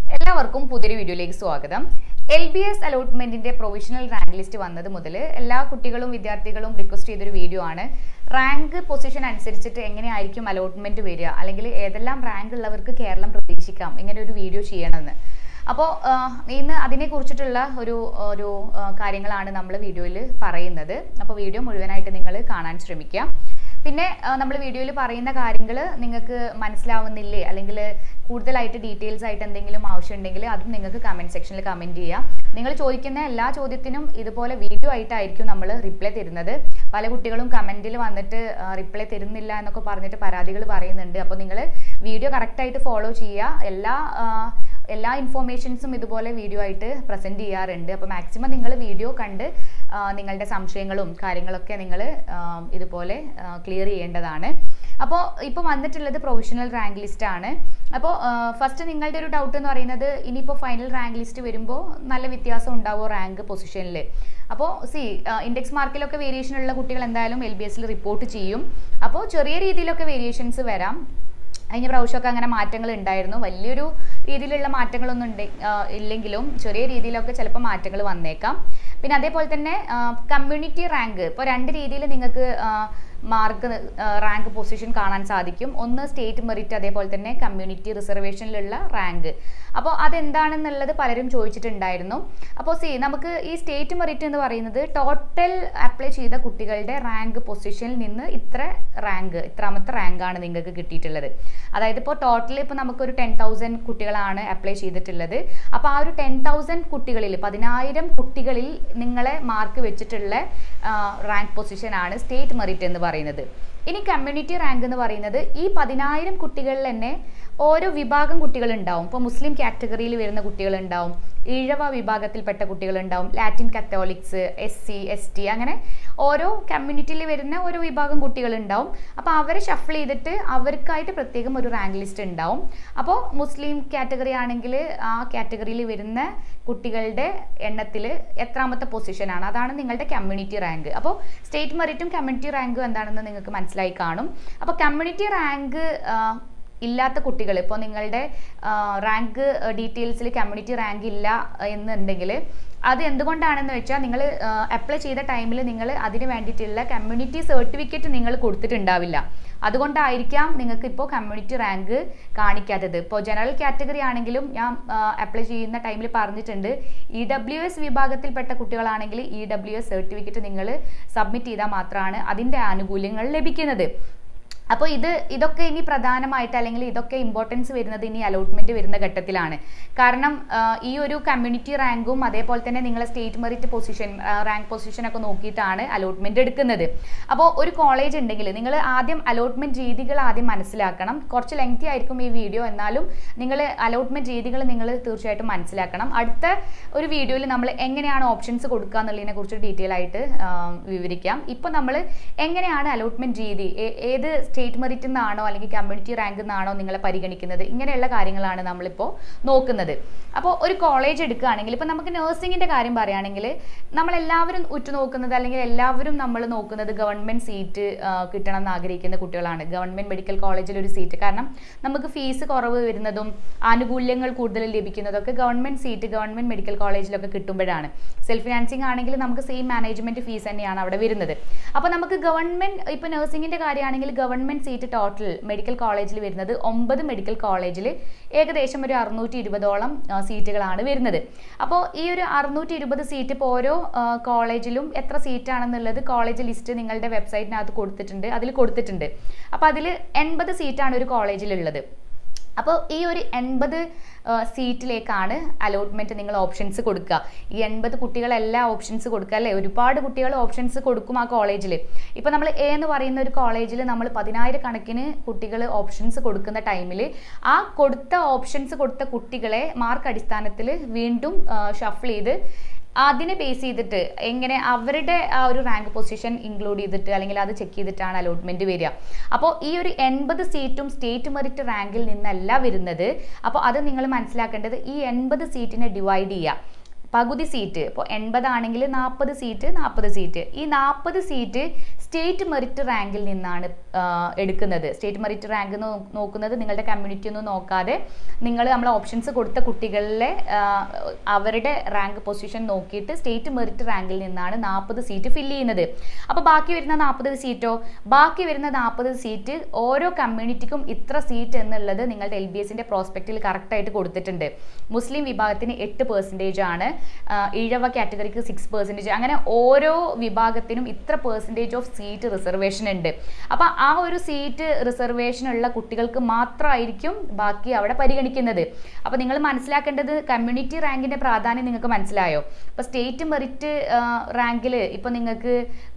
എല്ലാവർക്കും പുതിയൊരു വീഡിയോയിലേക്ക് സ്വാഗതം എൽ ബി എസ് അലോട്ട്മെന്റിന്റെ പ്രൊവിഷണൽ റാങ്ക് ലിസ്റ്റ് വന്നത് മുതൽ എല്ലാ കുട്ടികളും വിദ്യാർത്ഥികളും റിക്വസ്റ്റ് ചെയ്തൊരു വീഡിയോ ആണ് റാങ്ക് പൊസിഷൻ അനുസരിച്ചിട്ട് എങ്ങനെയായിരിക്കും അലോട്ട്മെന്റ് വരിക അല്ലെങ്കിൽ ഏതെല്ലാം റാങ്ക് ഉള്ളവർക്ക് കേരളം പ്രതീക്ഷിക്കാം ഇങ്ങനെ ഒരു വീഡിയോ ചെയ്യണമെന്ന് അപ്പോൾ ഇന്ന് അതിനെ കുറിച്ചിട്ടുള്ള ഒരു ഒരു ആ, കാര്യങ്ങളാണ് നമ്മൾ വീഡിയോയിൽ പറയുന്നത് അപ്പോൾ വീഡിയോ മുഴുവനായിട്ട് നിങ്ങൾ കാണാൻ ശ്രമിക്കുക പിന്നെ നമ്മൾ വീഡിയോയിൽ പറയുന്ന കാര്യങ്ങൾ നിങ്ങൾക്ക് മനസ്സിലാവുന്നില്ലേ അല്ലെങ്കിൽ കൂടുതലായിട്ട് ഡീറ്റെയിൽസ് ആയിട്ട് എന്തെങ്കിലും ആവശ്യമുണ്ടെങ്കിൽ അതും നിങ്ങൾക്ക് കമൻറ്റ് സെക്ഷനിൽ കമൻറ്റ് ചെയ്യാം നിങ്ങൾ ചോദിക്കുന്ന എല്ലാ ചോദ്യത്തിനും ഇതുപോലെ വീഡിയോ ആയിട്ടായിരിക്കും നമ്മൾ റിപ്ലൈ തരുന്നത് പല കുട്ടികളും കമൻറ്റിൽ വന്നിട്ട് റിപ്ലൈ തരുന്നില്ല എന്നൊക്കെ പറഞ്ഞിട്ട് പരാതികൾ പറയുന്നുണ്ട് അപ്പോൾ നിങ്ങൾ വീഡിയോ കറക്റ്റായിട്ട് ഫോളോ ചെയ്യുക എല്ലാ ആ, എല്ലാ ഇൻഫോർമേഷൻസും ഇതുപോലെ വീഡിയോ ആയിട്ട് പ്രസൻറ്റ് ചെയ്യാറുണ്ട് അപ്പോൾ മാക്സിമം നിങ്ങൾ വീഡിയോ കണ്ട് ആ, നിങ്ങളുടെ സംശയങ്ങളും കാര്യങ്ങളൊക്കെ നിങ്ങൾ ഇതുപോലെ ക്ലിയർ ചെയ്യേണ്ടതാണ് അപ്പോൾ ഇപ്പോൾ വന്നിട്ടുള്ളത് പ്രൊവിഷണൽ റാങ്ക് ലിസ്റ്റ് ആണ് അപ്പോൾ ഫസ്റ്റ് നിങ്ങളുടെ ഒരു ഡൗട്ട് എന്ന് പറയുന്നത് ഇനിയിപ്പോൾ ഫൈനൽ റാങ്ക് ലിസ്റ്റ് വരുമ്പോൾ നല്ല വ്യത്യാസം ഉണ്ടാവുമോ റാങ്ക് പൊസിഷനിൽ അപ്പോൾ സി ഇൻഡെക്സ് മാർക്കിലൊക്കെ വേരിയേഷൻ ഉള്ള കുട്ടികൾ എന്തായാലും എൽ ബി എസിൽ റിപ്പോർട്ട് ചെയ്യും അപ്പോൾ ചെറിയ രീതിയിലൊക്കെ വേരിയേഷൻസ് വരാം കഴിഞ്ഞ പ്രാവശ്യമൊക്കെ അങ്ങനെ മാറ്റങ്ങൾ ഉണ്ടായിരുന്നു വലിയൊരു രീതിയിലുള്ള മാറ്റങ്ങളൊന്നും ഉണ്ട് ആ, ഇല്ലെങ്കിലും ചെറിയ രീതിയിലൊക്കെ ചിലപ്പോൾ മാറ്റങ്ങൾ വന്നേക്കാം പിന്നെ അതേപോലെ തന്നെ കമ്മ്യൂണിറ്റി റാങ്ക് ഇപ്പോൾ രണ്ട് രീതിയിൽ നിങ്ങൾക്ക് മാർക്ക് റാങ്ക് പൊസിഷൻ കാണാൻ സാധിക്കും ഒന്ന് സ്റ്റേറ്റ് മെറിറ്റ് അതേപോലെ തന്നെ കമ്മ്യൂണിറ്റി റിസർവേഷനിലുള്ള റാങ്ക് അപ്പോൾ അതെന്താണെന്നുള്ളത് പലരും ചോദിച്ചിട്ടുണ്ടായിരുന്നു അപ്പോൾ സി നമുക്ക് ഈ സ്റ്റേറ്റ് മെറിറ്റ് എന്ന് പറയുന്നത് ടോട്ടൽ അപ്ലൈ ചെയ്ത കുട്ടികളുടെ റാങ്ക് പൊസിഷനിൽ നിന്ന് ഇത്ര റാങ്ക് ഇത്രാമത്തെ റാങ്കാണ് നിങ്ങൾക്ക് കിട്ടിയിട്ടുള്ളത് അതായത് ഇപ്പോൾ ടോട്ടൽ ഇപ്പോൾ നമുക്കൊരു ടെൻ തൗസൻഡ് കുട്ടികളാണ് അപ്ലൈ ചെയ്തിട്ടുള്ളത് അപ്പോൾ ആ ഒരു ടെൻ തൗസൻഡ് കുട്ടികളിൽ പതിനായിരം കുട്ടികളിൽ നിങ്ങളെ മാർക്ക് വെച്ചിട്ടുള്ള റാങ്ക് പൊസിഷനാണ് സ്റ്റേറ്റ് മെറിറ്റ് എന്ന് പറയുന്നത് ഇനി കമ്മ്യൂണിറ്റി റാങ്ക് എന്ന് പറയുന്നത് ഈ പതിനായിരം കുട്ടികളിൽ തന്നെ ഓരോ വിഭാഗം കുട്ടികളുണ്ടാവും ഇപ്പോൾ മുസ്ലിം കാറ്റഗറിയിൽ വരുന്ന കുട്ടികളുണ്ടാവും ഈഴവ വിഭാഗത്തിൽപ്പെട്ട കുട്ടികളുണ്ടാവും Latin Catholics S C S T അങ്ങനെ ഓരോ കമ്മ്യൂണിറ്റിയിൽ വരുന്ന ഓരോ വിഭാഗം കുട്ടികളുണ്ടാവും അപ്പോൾ അവരെ ഷഫിൾ ചെയ്തിട്ട് അവർക്കായിട്ട് പ്രത്യേകം ഒരു റാങ്ക് ലിസ്റ്റ് ഉണ്ടാവും അപ്പോൾ മുസ്ലിം കാറ്റഗറി ആണെങ്കിൽ ആ കാറ്റഗറിയിൽ വരുന്ന കുട്ടികളുടെ എണ്ണത്തിൽ എത്രാമത്തെ പൊസിഷനാണ് അതാണ് നിങ്ങളുടെ കമ്മ്യൂണിറ്റി റാങ്ക് അപ്പോൾ സ്റ്റേറ്റ് മെറിറ്റും കമ്മ്യൂണിറ്റി റാങ്കും എന്താണെന്ന് നിങ്ങൾക്ക് മനസ്സിലായി കാണും അപ്പോൾ കമ്മ്യൂണിറ്റി റാങ്ക് ഇല്ലാത്ത കുട്ടികൾ ഇപ്പോൾ നിങ്ങളുടെ റാങ്ക് ഡീറ്റെയിൽസിൽ കമ്മ്യൂണിറ്റി റാങ്ക് ഇല്ല എന്നുണ്ടെങ്കിൽ അത് എന്തുകൊണ്ടാണെന്ന് വെച്ചാൽ നിങ്ങൾ അപ്ലൈ ചെയ്ത ടൈമിൽ നിങ്ങൾ അതിന് വേണ്ടിയിട്ടുള്ള കമ്മ്യൂണിറ്റി സർട്ടിഫിക്കറ്റ് നിങ്ങൾ കൊടുത്തിട്ടുണ്ടാവില്ല അതുകൊണ്ടായിരിക്കാം നിങ്ങൾക്ക് ഇപ്പോൾ കമ്മ്യൂണിറ്റി റാങ്ക് കാണിക്കാത്തത് ഇപ്പോൾ ജനറൽ കാറ്റഗറി ആണെങ്കിലും ഞാൻ അപ്ലൈ ചെയ്യുന്ന ടൈമിൽ പറഞ്ഞിട്ടുണ്ട് ഇ ഡബ്ല്യു എസ് വിഭാഗത്തിൽപ്പെട്ട കുട്ടികളാണെങ്കിൽ ഇ ഡബ്ല്യു എസ് സർട്ടിഫിക്കറ്റ് നിങ്ങൾ സബ്മിറ്റ് ചെയ്താൽ മാത്രമാണ് അതിൻ്റെ ആനുകൂല്യങ്ങൾ ലഭിക്കുന്നത് അപ്പോൾ ഇത് ഇതൊക്കെ ഇനി പ്രധാനമായിട്ട് അല്ലെങ്കിൽ ഇതൊക്കെ ഇമ്പോർട്ടൻസ് വരുന്നത് ഇനി അലോട്ട്മെന്റ് വരുന്ന ഘട്ടത്തിലാണ് കാരണം ആ, ഈ ഒരു കമ്മ്യൂണിറ്റി റാങ്കും അതേപോലെ തന്നെ നിങ്ങളെ state merit position rank position ഒക്കെ നോക്കിയിട്ടാണ് അലോട്ട്മെന്റ് എടുക്കുന്നത് അപ്പോൾ ഒരു കോളേജ് ഉണ്ടെങ്കിൽ നിങ്ങൾ ആദ്യം അലോട്ട്മെന്റ് രീതികൾ ആദ്യം മനസ്സിലാക്കണം കുറച്ച് ലെങ്തി ആയിരിക്കും ഈ വീഡിയോ എന്നാലും നിങ്ങൾ അലോട്ട്മെന്റ് രീതികൾ നിങ്ങൾ തീർച്ചയായിട്ടും മനസ്സിലാക്കണം അടുത്ത ഒരു വീഡിയോയിൽ നമ്മൾ എങ്ങനെയാണ് ഓപ്ഷൻസ് കൊടുക്കുക എന്നുള്ളതിനെ കുറിച്ച് ഡീറ്റെയിൽ ആയിട്ട് ആ, വിവരിക്കാം ഇപ്പോൾ നമ്മൾ എങ്ങനെയാണ് അലോട്ട്മെന്റ് രീതി ഏ- ഏത് സ്റ്റേറ്റ് മെറിറ്റ് നിന്നാണോ അല്ലെങ്കിൽ കമ്മ്യൂണിറ്റി റാങ്ക് നിന്നാണോ നിങ്ങളെ പരിഗണിക്കുന്നത് ഇങ്ങനെയുള്ള കാര്യങ്ങളാണ് നമ്മളിപ്പോൾ നോക്കുന്നത് അപ്പോൾ ഒരു കോളേജ് എടുക്കുകയാണെങ്കിൽ ഇപ്പോൾ നമുക്ക് നഴ്സിംഗിൻ്റെ കാര്യം പറയുകയാണെങ്കിൽ നമ്മളെല്ലാവരും ഉറ്റുനോക്കുന്നത് അല്ലെങ്കിൽ എല്ലാവരും നമ്മൾ നോക്കുന്നത് ഗവൺമെൻറ് സീറ്റ് കിട്ടണം എന്ന് ആഗ്രഹിക്കുന്ന കുട്ടികളാണ് ഗവൺമെൻറ് മെഡിക്കൽ കോളേജിൽ ഒരു സീറ്റ് കാരണം നമുക്ക് ഫീസ് കുറവ് വരുന്നതും ആനുകൂല്യങ്ങൾ കൂടുതൽ ലഭിക്കുന്നതൊക്കെ ഗവൺമെൻറ് സീറ്റ് ഗവൺമെൻറ് മെഡിക്കൽ കോളേജിലൊക്കെ കിട്ടുമ്പോഴാണ് സെൽഫ് ഫിനാൻസിങ് ആണെങ്കിൽ നമുക്ക് സെയിം മാനേജ്മെൻറ്റ് ഫീസ് തന്നെയാണ് അവിടെ വരുന്നത് അപ്പോൾ നമുക്ക് ഗവൺമെൻറ് ഇപ്പോൾ നഴ്സിംഗിൻ്റെ കാര്യമാണെങ്കിൽ ഗവൺമെൻറ് സീറ്റ് ടോട്ടൽ മെഡിക്കൽ കോളേജിൽ വരുന്നത് ഒമ്പത് മെഡിക്കൽ കോളേജിൽ ഏകദേശം ഒരു അറുന്നൂറ്റി ഇരുപതോളം സീറ്റുകളാണ് വരുന്നത് അപ്പോൾ ഈ ഒരു അറുന്നൂറ്റി ഇരുപത് സീറ്റ് ഇപ്പോൾ ഓരോ ആ, കോളേജിലും എത്ര സീറ്റാണെന്നുള്ളത് കോളേജ് ലിസ്റ്റ് നിങ്ങളുടെ വെബ്സൈറ്റിനകത്ത് കൊടുത്തിട്ടുണ്ട് അതിൽ കൊടുത്തിട്ടുണ്ട് അപ്പോൾ അതിൽ എൺപത് സീറ്റാണ് ഒരു കോളേജിലുള്ളത് അപ്പോൾ ഈ ഒരു എൺപത് സീറ്റിലേക്കാണ് അലോട്ട്മെൻറ്റ് നിങ്ങൾ ഓപ്ഷൻസ് കൊടുക്കുക ഈ എൺപത് കുട്ടികളെല്ലാം ഓപ്ഷൻസ് കൊടുക്കുക അല്ലേ ഒരുപാട് കുട്ടികൾ ഓപ്ഷൻസ് കൊടുക്കും ആ കോളേജിൽ ഇപ്പോൾ നമ്മൾ എ എന്ന് പറയുന്ന ഒരു കോളേജിൽ നമ്മൾ പതിനായിരക്കണക്കിന് കുട്ടികൾ ഓപ്ഷൻസ് കൊടുക്കുന്ന ടൈമിൽ ആ കൊടുത്ത ഓപ്ഷൻസ് കൊടുത്ത കുട്ടികളെ മാർക്ക് അടിസ്ഥാനത്തിൽ വീണ്ടും ഷഫിൾ ചെയ്ത് അതിനെ ബേസ് ചെയ്തിട്ട് എങ്ങനെ അവരുടെ ആ ഒരു റാങ്ക് പൊസിഷൻ ഇൻക്ലൂഡ് ചെയ്തിട്ട് അല്ലെങ്കിൽ അത് ചെക്ക് ചെയ്തിട്ടാണ് അലോട്ട്മെന്റ് വരിക അപ്പോൾ ഈ ഒരു എൺപത് സീറ്റും സ്റ്റേറ്റ് മെറിറ്റ് റാങ്കിൽ നിന്നല്ല വരുന്നത് അപ്പോൾ അത് നിങ്ങൾ മനസ്സിലാക്കേണ്ടത് ഈ എൺപത് സീറ്റിനെ ഡിവൈഡ് ചെയ്യുക പകുതി സീറ്റ് ഇപ്പോൾ എൺപതാണെങ്കിൽ നാൽപ്പത് സീറ്റ് നാൽപ്പത് സീറ്റ് ഈ നാൽപ്പത് സീറ്റ് സ്റ്റേറ്റ് മെറിറ്റ് റാങ്കിൽ നിന്നാണ് ആ, എടുക്കുന്നത് സ്റ്റേറ്റ് മെറിറ്റ് റാങ്ക് നോക്കുന്നത് നിങ്ങളുടെ കമ്മ്യൂണിറ്റി ഒന്നും നോക്കാതെ നിങ്ങൾ നമ്മൾ ഓപ്ഷൻസ് കൊടുത്ത കുട്ടികളിലെ ആ, അവരുടെ റാങ്ക് പൊസിഷൻ നോക്കിയിട്ട് സ്റ്റേറ്റ് മെറിറ്റ് റാങ്കിൽ നിന്നാണ് നാൽപ്പത് സീറ്റ് ഫില്ല് ചെയ്യുന്നത് അപ്പോൾ ബാക്കി വരുന്ന നാൽപ്പത് സീറ്റോ ബാക്കി വരുന്ന നാൽപ്പത് സീറ്റ് ഓരോ കമ്മ്യൂണിറ്റിക്കും ഇത്ര സീറ്റ് എന്നുള്ളത് നിങ്ങളുടെ എൽ ബി എസിൻ്റെ പ്രോസ്പെക്റ്റിൽ കറക്റ്റായിട്ട് കൊടുത്തിട്ടുണ്ട് മുസ്ലിം വിഭാഗത്തിന് എട്ട് പെർസെൻറ്റേജ് ആണ് ആ, ഈഴവ കാറ്റഗറിക്ക് സിക്സ് പെർസെൻറ്റേജ് അങ്ങനെ ഓരോ വിഭാഗത്തിനും ഇത്ര പെർസെൻറ്റേജ് ഓഫ് സീറ്റ് റിസർവേഷൻ ഉണ്ട് അപ്പോൾ ആ ഒരു സീറ്റ് റിസർവേഷൻ ഉള്ള കുട്ടികൾക്ക് മാത്രമായിരിക്കും ബാക്കി അവിടെ പരിഗണിക്കുന്നത് അപ്പോൾ നിങ്ങൾ മനസ്സിലാക്കേണ്ടത് കമ്മ്യൂണിറ്റി റാങ്കിൻ്റെ പ്രാധാന്യം നിങ്ങൾക്ക് മനസ്സിലായോ ഇപ്പോൾ സ്റ്റേറ്റ് മെറിറ്റ് റാങ്കിൽ ഇപ്പോൾ നിങ്ങൾക്ക്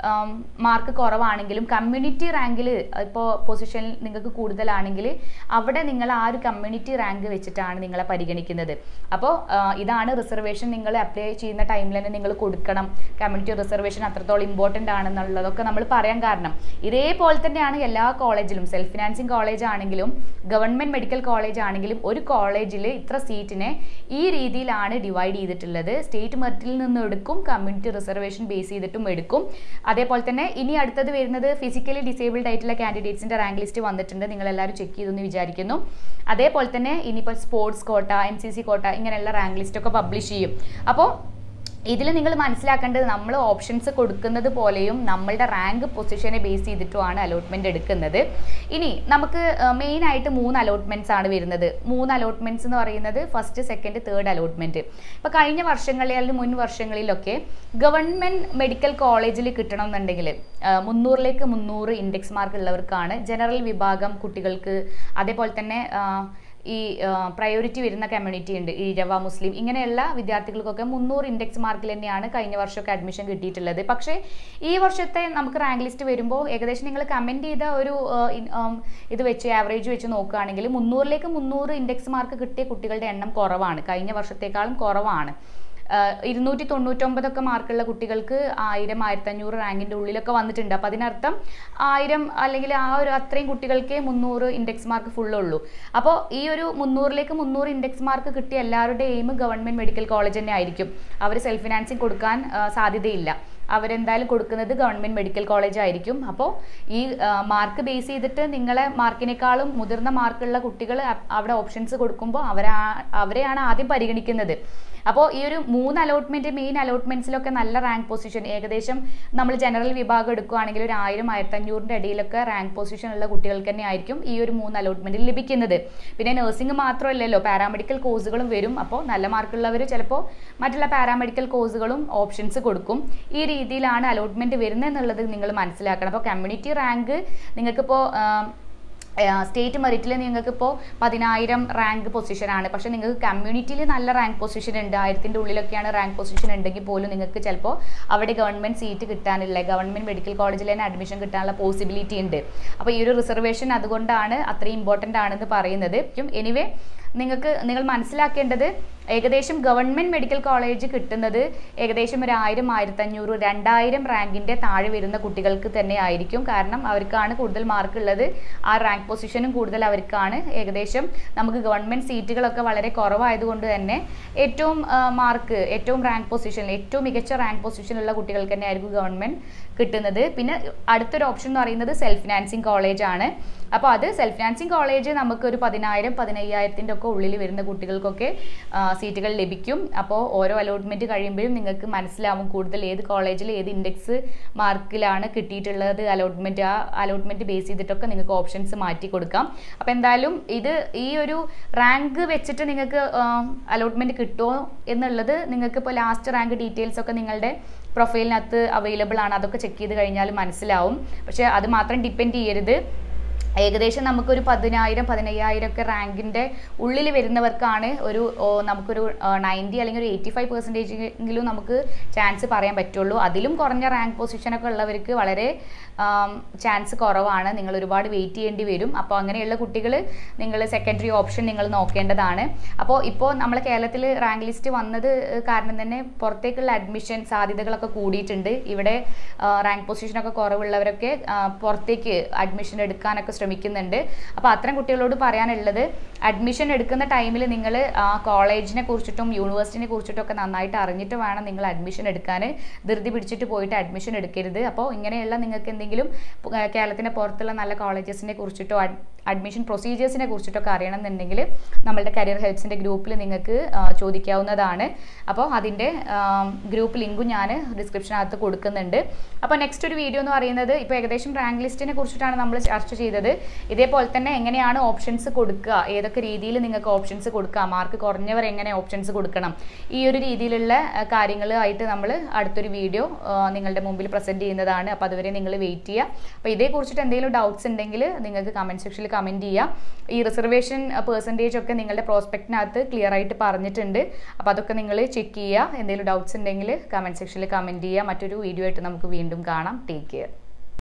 മാർക്ക് കുറവാണെങ്കിലും കമ്മ്യൂണിറ്റി റാങ്കിൽ ഇപ്പോൾ പൊസിഷൻ നിങ്ങൾക്ക് കൂടുതലാണെങ്കിൽ അവിടെ നിങ്ങൾ ആ ഒരു കമ്മ്യൂണിറ്റി റാങ്ക് വെച്ചിട്ടാണ് നിങ്ങളെ പരിഗണിക്കുന്നത് അപ്പോൾ ഇതാണ് റിസർവേഷൻ നിങ്ങൾ അപ്ലൈ ചെയ്യുന്ന ടൈമിൽ തന്നെ നിങ്ങൾ കൊടുക്കണം കമ്മ്യൂണിറ്റി റിസർവേഷൻ അത്രത്തോളം ഇമ്പോർട്ടൻ്റ് ആണെന്നുള്ളതൊക്കെ നമ്മൾ പറയാൻ കാരണം ഇതേപോലെ തന്നെയാണ് എല്ലാ കോളേജിലും സെൽഫ് ഫിനാൻസിങ് കോളേജ് ആണെങ്കിലും ഗവൺമെൻറ് മെഡിക്കൽ കോളേജ് ആണെങ്കിലും ഒരു കോളേജിൽ ഇത്ര സീറ്റിനെ ഈ രീതിയിലാണ് ഡിവൈഡ് ചെയ്തിട്ടുള്ളത് സ്റ്റേറ്റ് മെറിറ്റിൽ നിന്ന് എടുക്കും കമ്മ്യൂണിറ്റി റിസർവേഷൻ ബേസ് ചെയ്തിട്ടും എടുക്കും അതേപോലെ തന്നെ ഇനി അടുത്തത് വരുന്നത് ഫിസിക്കലി ഡിസേബിൾഡ് ആയിട്ടുള്ള കാൻഡിഡേറ്റ്സിൻ്റെ റാങ്ക് ലിസ്റ്റ് വന്നിട്ടുണ്ട് നിങ്ങൾ എല്ലാവരും ചെക്ക് ചെയ്തെന്ന് വിചാരിക്കുന്നു അതേപോലെ തന്നെ ഇനിയിപ്പോൾ sports quota M C C കോട്ട ഇങ്ങനെയുള്ള റാങ്ക് ലിസ്റ്റൊക്കെ പബ്ലിഷ് ചെയ്യും അപ്പോൾ ഇതിൽ നിങ്ങൾ മനസ്സിലാക്കേണ്ടത് നമ്മൾ ഓപ്ഷൻസ് കൊടുക്കുന്നത് പോലെയും നമ്മളുടെ റാങ്ക് പൊസിഷനെ ബേസ് ചെയ്തിട്ടുമാണ് അലോട്ട്മെന്റ് എടുക്കുന്നത് ഇനി നമുക്ക് മെയിൻ ആയിട്ട് മൂന്ന് അലോട്ട്മെന്റ്സ് ആണ് വരുന്നത് മൂന്ന് അലോട്ട്മെന്റ്സ് എന്ന് പറയുന്നത് ഫസ്റ്റ് സെക്കൻഡ് തേർഡ് അലോട്ട്മെന്റ് ഇപ്പോൾ കഴിഞ്ഞ വർഷങ്ങളിൽ അല്ലെങ്കിൽ മുൻ വർഷങ്ങളിലൊക്കെ ഗവൺമെന്റ് മെഡിക്കൽ കോളേജിൽ കിട്ടണമെന്നുണ്ടെങ്കിൽ മുന്നൂറിലേക്ക് മുന്നൂറ് ഇൻഡെക്സ് മാർക്ക് ഉള്ളവർക്കാണ് ജനറൽ വിഭാഗം കുട്ടികൾക്ക് അതേപോലെ തന്നെ ആ, ഈ പ്രയോറിറ്റി വരുന്ന കമ്മ്യൂണിറ്റി ഉണ്ട് ഈഴവ മുസ്ലിം ഇങ്ങനെയുള്ള വിദ്യാർത്ഥികൾക്കൊക്കെ മുന്നൂറ് ഇൻഡെക്സ് മാർക്കിൽ തന്നെയാണ് കഴിഞ്ഞ വർഷമൊക്കെ അഡ്മിഷൻ കിട്ടിയിട്ടുള്ളത് പക്ഷേ ഈ വർഷത്തെ നമുക്ക് റാങ്ക് ലിസ്റ്റ് വരുമ്പോൾ ഏകദേശം നിങ്ങൾ കമൻറ്റ് ചെയ്ത ഒരു ആ, ഇൻ- ആം, ഇത് വെച്ച് ആവറേജ് വെച്ച് നോക്കുകയാണെങ്കിൽ മുന്നൂറിലേക്ക് മുന്നൂറ് ഇൻഡെക്സ് മാർക്ക് കിട്ടിയ കുട്ടികളുടെ എണ്ണം കുറവാണ് കഴിഞ്ഞ വർഷത്തേക്കാളും കുറവാണ് ആഹ് ഇരുന്നൂറ്റി തൊണ്ണൂറ്റൊമ്പതൊക്കെ മാർക്കുള്ള കുട്ടികൾക്ക് ആയിരം ആയിരത്തഞ്ഞൂറ് റാങ്കിൻ്റെ ഉള്ളിലൊക്കെ വന്നിട്ടുണ്ട് അപ്പോൾ അതിനർത്ഥം ആയിരം അല്ലെങ്കിൽ ആ ഒരു അത്രയും കുട്ടികൾക്കേ മുന്നൂറ് ഇൻഡെക്സ് മാർക്ക് ഫുള്ളുള്ളൂ അപ്പോൾ ഈ ഒരു മുന്നൂറിലേക്ക് മുന്നൂറ് ഇൻഡെക്സ് മാർക്ക് കിട്ടിയ എല്ലാവരുടെ എയിം ഗവൺമെൻറ് മെഡിക്കൽ കോളേജ് തന്നെ ആയിരിക്കും അവർ സെൽഫ് ഫിനാൻസിങ് കൊടുക്കാൻ ആഹ് സാധ്യതയില്ല അവരെന്തായാലും കൊടുക്കുന്നത് ഗവൺമെൻറ് മെഡിക്കൽ കോളേജ് ആയിരിക്കും അപ്പോൾ ഈ മാർക്ക് ബേസ് ചെയ്തിട്ട് നിങ്ങളെ മാർക്കിനേക്കാളും മുതിർന്ന മാർക്കുള്ള കുട്ടികൾ അവിടെ ഓപ്ഷൻസ് കൊടുക്കുമ്പോൾ അവരാ അവരെയാണ് ആദ്യം പരിഗണിക്കുന്നത് അപ്പോൾ ഈ ഒരു മൂന്ന് അലോട്ട്മെന്റ് മെയിൻ അലോട്ട്മെന്റ്സിലൊക്കെ നല്ല റാങ്ക് പൊസിഷൻ ഏകദേശം നമ്മൾ ജനറൽ വിഭാഗം എടുക്കുകയാണെങ്കിൽ ഒരു ആയിരം ആയിരത്തഞ്ഞൂറിൻ്റെ ഇടയിലൊക്കെ റാങ്ക് പൊസിഷൻ ഉള്ള കുട്ടികൾക്ക് തന്നെ ആയിരിക്കും ഈ ഒരു മൂന്ന് അലോട്ട്മെന്റിൽ ലഭിക്കുന്നത് പിന്നെ നഴ്സിംഗ് മാത്രമല്ലല്ലോ പാരാമെഡിക്കൽ കോഴ്സുകളും വരും അപ്പോൾ നല്ല മാർക്കുള്ളവർ ചിലപ്പോൾ മറ്റുള്ള പാരാമെഡിക്കൽ കോഴ്സുകളും ഓപ്ഷൻസ് കൊടുക്കും ഈ രീതിയിലാണ് അലോട്ട്മെന്റ് വരുന്നത് എന്നുള്ളത് നിങ്ങൾ മനസ്സിലാക്കണം അപ്പോൾ കമ്മ്യൂണിറ്റി റാങ്ക് നിങ്ങൾക്കിപ്പോൾ സ്റ്റേറ്റ് മെറിറ്റിൽ നിങ്ങൾക്കിപ്പോൾ പതിനായിരം റാങ്ക് പൊസിഷനാണ് പക്ഷേ നിങ്ങൾക്ക് കമ്മ്യൂണിറ്റിയിൽ നല്ല റാങ്ക് പൊസിഷൻ ഉണ്ട് ആയിരത്തിൻ്റെ ഉള്ളിലൊക്കെയാണ് റാങ്ക് പൊസിഷൻ ഉണ്ടെങ്കിൽ പോലും നിങ്ങൾക്ക് ചിലപ്പോൾ അവിടെ ഗവൺമെൻറ് സീറ്റ് കിട്ടാനില്ല ഗവൺമെൻറ് മെഡിക്കൽ കോളേജിൽ തന്നെ അഡ്മിഷൻ കിട്ടാനുള്ള പോസിബിലിറ്റി ഉണ്ട് അപ്പോൾ ഈ ഒരു റിസർവേഷൻ അതുകൊണ്ടാണ് അത്രയും ഇമ്പോർട്ടൻ്റ് ആണെന്ന് പറയുന്നത് എനിവേ നിങ്ങൾക്ക് നിങ്ങൾ മനസ്സിലാക്കേണ്ടത് ഏകദേശം ഗവൺമെൻറ് മെഡിക്കൽ കോളേജ് കിട്ടുന്നത് ഏകദേശം ഒരു ആയിരം ആയിരത്തഞ്ഞൂറ് രണ്ടായിരം റാങ്കിൻ്റെ താഴെ വരുന്ന കുട്ടികൾക്ക് തന്നെ ആയിരിക്കും കാരണം അവർക്കാണ് കൂടുതൽ മാർക്ക് ഉള്ളത് ആ റാങ്ക് പൊസിഷനും കൂടുതൽ അവർക്കാണ് ഏകദേശം നമുക്ക് ഗവൺമെൻറ് സീറ്റുകളൊക്കെ വളരെ കുറവായതുകൊണ്ട് തന്നെ ഏറ്റവും മാർക്ക് ഏറ്റവും റാങ്ക് പൊസിഷനിൽ ഏറ്റവും മികച്ച റാങ്ക് പൊസിഷനിലുള്ള കുട്ടികൾക്ക് തന്നെ ആയിരിക്കും ഗവൺമെൻറ് കിട്ടുന്നത് പിന്നെ അടുത്തൊരു ഓപ്ഷൻ എന്ന് പറയുന്നത് സെൽഫ് ഫിനാൻസിങ് കോളേജ് ആണ് അപ്പോൾ അത് സെൽഫ് ഫിനാൻസിങ് കോളേജ് നമുക്ക് ഒരു പതിനായിരം പതിനയ്യായിരത്തിൻ്റെ ഒക്കെ ഉള്ളിൽ വരുന്ന കുട്ടികൾക്കൊക്കെ ആ, സീറ്റുകൾ ലഭിക്കും അപ്പോൾ ഓരോ അലോട്ട്മെൻറ്റ് കഴിയുമ്പോഴും നിങ്ങൾക്ക് മനസ്സിലാവും കൂടുതൽ ഏത് കോളേജിൽ ഏത് ഇൻഡെക്സ് മാർക്കിലാണ് കിട്ടിയിട്ടുള്ളത് അലോട്ട്മെൻറ്റ് ആ അലോട്ട്മെൻറ്റ് ബേസ് ചെയ്തിട്ടൊക്കെ നിങ്ങൾക്ക് ഓപ്ഷൻസ് മാറ്റി കൊടുക്കാം അപ്പോൾ എന്തായാലും ഇത് ഈ ഒരു റാങ്ക് വെച്ചിട്ട് നിങ്ങൾക്ക് അലോട്ട്മെൻറ്റ് കിട്ടുമോ എന്നുള്ളത് നിങ്ങൾക്ക് ഇപ്പോൾ ലാസ്റ്റ് റാങ്ക് ഡീറ്റെയിൽസ് ഒക്കെ നിങ്ങളുടെ പ്രൊഫൈലിനകത്ത് അവൈലബിൾ ആണ് അതൊക്കെ ചെക്ക് ചെയ്ത് കഴിഞ്ഞാൽ മനസ്സിലാവും പക്ഷേ അത് മാത്രം ഡിപ്പെൻഡ് ചെയ്യരുത് ഏകദേശം നമുക്കൊരു പതിനായിരം പതിനയ്യായിരം ഒക്കെ റാങ്കിൻ്റെ ഉള്ളിൽ വരുന്നവർക്കാണ് ഒരു ഓ, നമുക്കൊരു നയൻറ്റി അല്ലെങ്കിൽ ഒരു എയ്റ്റി ഫൈവ് പെർസെൻറ്റേജ് എങ്കിലും നമുക്ക് ചാൻസ് പറയാൻ പറ്റുള്ളൂ അതിലും കുറഞ്ഞ റാങ്ക് പൊസിഷനൊക്കെ ഉള്ളവർക്ക് വളരെ ചാൻസ് കുറവാണ് നിങ്ങൾ ഒരുപാട് വെയിറ്റ് ചെയ്യേണ്ടി വരും അപ്പോൾ അങ്ങനെയുള്ള കുട്ടികൾ നിങ്ങൾ സെക്കൻഡറി ഓപ്ഷൻ നിങ്ങൾ നോക്കേണ്ടതാണ് അപ്പോൾ ഇപ്പോൾ നമ്മളെ കേരളത്തിൽ റാങ്ക് ലിസ്റ്റ് വന്നത് കാരണം തന്നെ പുറത്തേക്കുള്ള അഡ്മിഷൻ സാധ്യതകളൊക്കെ കൂടിയിട്ടുണ്ട് ഇവിടെ റാങ്ക് പൊസിഷനൊക്കെ കുറവുള്ളവരൊക്കെ ആ, പുറത്തേക്ക് അഡ്മിഷൻ എടുക്കാനൊക്കെ ശ്രമിക്കുന്നുണ്ട് അപ്പോൾ അത്തരം കുട്ടികളോട് പറയാനുള്ളത് അഡ്മിഷൻ എടുക്കുന്ന ടൈമിൽ നിങ്ങൾ കോളേജിനെ കുറിച്ചിട്ടും യൂണിവേഴ്സിറ്റിനെ കുറിച്ചിട്ടും ഒക്കെ നന്നായിട്ട് അറിഞ്ഞിട്ട് വേണം നിങ്ങൾ അഡ്മിഷൻ എടുക്കാൻ ധൃതി പിടിച്ചിട്ട് പോയിട്ട് അഡ്മിഷൻ എടുക്കരുത് അപ്പോൾ ഇങ്ങനെയുള്ള നിങ്ങൾക്ക് എന്തെങ്കിലും പു- ആ, കേരളത്തിൻ്റെ പുറത്തുള്ള നല്ല കോളേജസിനെ കുറിച്ചിട്ടോ അഡ്മിഷൻ പ്രൊസീജിയേഴ്സിനെ കുറിച്ചിട്ടൊക്കെ അറിയണമെന്നുണ്ടെങ്കിൽ നമ്മളുടെ കരിയർ ഹെൽപ്സിൻ്റെ ഗ്രൂപ്പിൽ നിങ്ങൾക്ക് ആ, ചോദിക്കാവുന്നതാണ് അപ്പോൾ അതിൻ്റെ ഗ്രൂപ്പ് ലിങ്കും ഞാൻ ഡിസ്ക്രിപ്ഷനകത്ത് കൊടുക്കുന്നുണ്ട് അപ്പോൾ നെക്സ്റ്റ് ഒരു വീഡിയോ എന്ന് പറയുന്നത് ഇപ്പോൾ ഏകദേശം റാങ്ക് ലിസ്റ്റിനെ കുറിച്ചിട്ടാണ് നമ്മൾ ചർച്ച ചെയ്തത് ഇതേപോലെ തന്നെ എങ്ങനെയാണ് ഓപ്ഷൻസ് കൊടുക്കുക ഏതൊക്കെ രീതിയിൽ നിങ്ങൾക്ക് ഓപ്ഷൻസ് കൊടുക്കുക മാർക്ക് കുറഞ്ഞവർ എങ്ങനെ ഓപ്ഷൻസ് കൊടുക്കണം ഈ ഒരു രീതിയിലുള്ള ആ, കാര്യങ്ങളുമായിട്ട് നമ്മൾ അടുത്തൊരു വീഡിയോ നിങ്ങളുടെ മുമ്പിൽ പ്രസൻറ്റ് ചെയ്യുന്നതാണ് അപ്പോൾ അതുവരെ നിങ്ങൾ വെയിറ്റ് ചെയ്യുക അപ്പോൾ ഇതേക്കുറിച്ചിട്ട് എന്തെങ്കിലും ഡൗട്ട്സ് ഉണ്ടെങ്കിൽ നിങ്ങൾക്ക് കമൻറ്റ് സെക്ഷനിൽ കമൻറ്റ് ചെയ്യുക ഈ റിസർവേഷൻ പെർസെൻറ്റേജ് ഒക്കെ നിങ്ങളുടെ പ്രോസ്പെക്റ്റിനകത്ത് ക്ലിയർ ആയിട്ട് പറഞ്ഞിട്ടുണ്ട് അപ്പോൾ അതൊക്കെ നിങ്ങൾ ചെക്ക് ചെയ്യുക എന്തെങ്കിലും ഡൗട്ട്സ് ഉണ്ടെങ്കിൽ കമൻറ്റ് സെക്ഷനിൽ കമൻറ്റ് ചെയ്യുക മറ്റൊരു വീഡിയോ ആയിട്ട് നമുക്ക് വീണ്ടും കാണാം ടേക്ക് കെയർ